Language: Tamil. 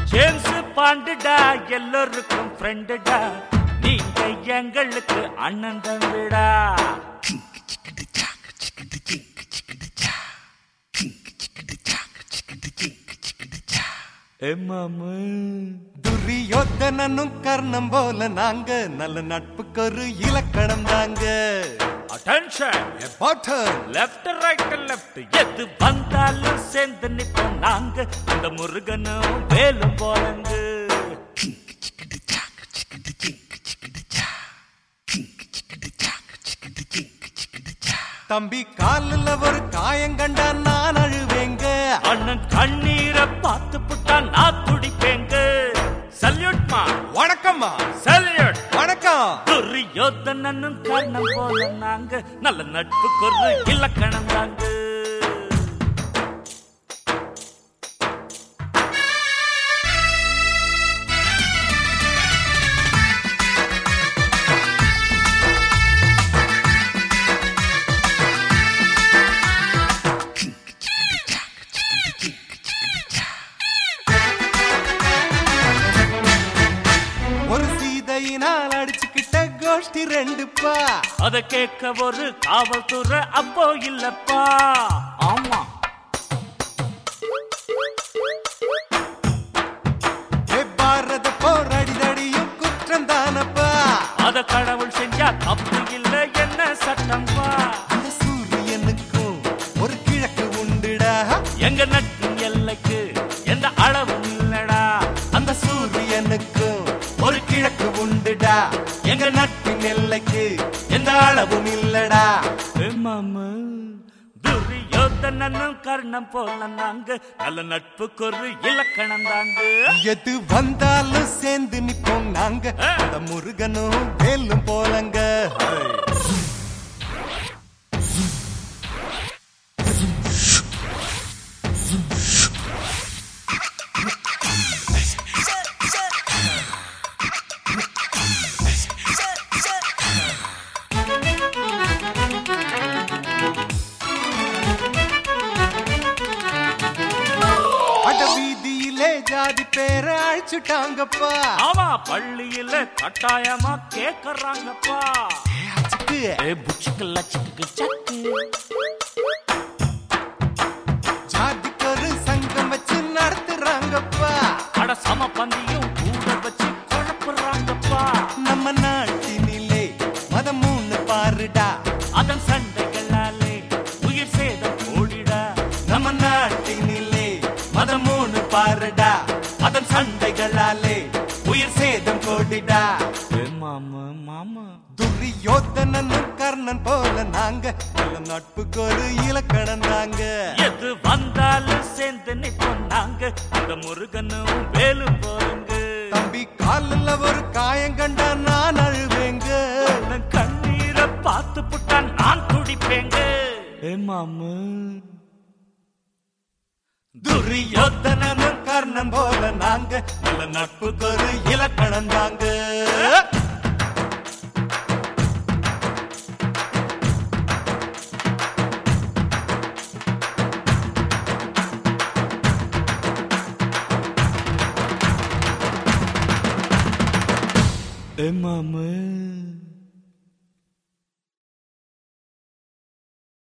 ஜேம்ஸ் பாண்டுடா எல்லோருக்கும் ஃப்ரெண்டுடா நீங்க எங்களுக்கு அண்ணன் தம்பிடா ஏ மாமு துரியோதனனும் கர்ணம் போல நாங்க நல்ல நட்புக்கு ஒரு இலக்கணம் தாங்க அட்டென்ஷன் பாட்டன் லெஃப்ட் ரைட் லெஃப்ட் எது வந்தாலும் சேர்ந்து நிப்போம் நாங்க அந்த முருகனும் வேலும் போலங்க தம்பி காலில் ஒரு காயம் கண்டா நான் அழுவேங்க அண்ணன் கண்ணீரை பார்த்து புட்டா நான் துடிப்பேங்க சல்யூட்மா வணக்கம்மா சல்யூட் வணக்கம் துரியோதனனும் கர்ணம் போல நாங்க நல்ல நட்புக்கு ஒரு இலக்கணம் தாங்க ஒரு சீதையினால் அடிச்சுக்கிட்ட கோஷ்டி ரெண்டுப்பா அத கேட்க ஒரு காவல்துறை அப்போ இல்லப்பா ஆமா ஏ பாரத போர் அடிதடியும் குற்றம் தானப்பா அத கடவுள் செஞ்சா தப்பு இல்ல என்ன சட்டம்பா அந்த சூரியனுக்கும் ஒரு கிழக்கு உண்டுடா எங்க நட்பின் எல்லைக்கு எந்த அளவும் இல்லடா அந்த சூரியனுக்கும் ஒரு கிழக்கு உண்டுடா எங்க நட்பின் எல்லைக்கு எந்த அளவும் இல்லடா மாமு துரியோதனனும் கர்ணம் போல நாங்க நல்ல நட்புக்கு ஒரு இலக்கணம் தாங்க எது வந்தாலும் சேர்ந்து நிப்போம் நாங்க அந்த முருகனும் வேலும் போலங்க அட வீதியிலே ஜாதி பேரை அழிச்சுட்டாங்கப்பா ஆமா பள்ளியில கட்டாயமா கேக்குறாங்கப்பா அச்சுக்கு. ஏ புச்சுக்கு லச்சுக்கு சக்கு ஜாதிக்கு ஒரு சங்கம் வச்சு நடத்துறாங்கப்பா அட சம பந்தியும் கூட வச்சு குழப்புறாங்கப்பா நம்ம நாட்டினிலே மதம் மூணு பாருடா அதன் சண்டைகளாலே உயிர் சேதம் ஓடிடா நம்ம நாட்டினிலே மதம் மூணு பாருடா அதன் சண்டைகளாலே உயிர் சேதம் கோடிடா ஏ மாமா மாமா துரியோதனனும் கர்ணன் போல நாங்க நல்ல நட்புக்கு ஒரு இலக்கணம் தாங்க எது வந்தாலும் சேர்ந்து நிப்போம் நாங்க அந்த முருகனும் வேலும் போலுங்க தம்பி காலில் ஒரு காயம் கண்டா நான் அழுவேங்க அண்ணன் கண்ணீரை பார்த்து புட்டா நான் துடிப்பேங்க ஏ மாமு துரியோதனனும் கர்ணன் போல நாங்க நல்ல நட்புக்கு ஒரு இலக்கணம் தாங்க ஏ மாமு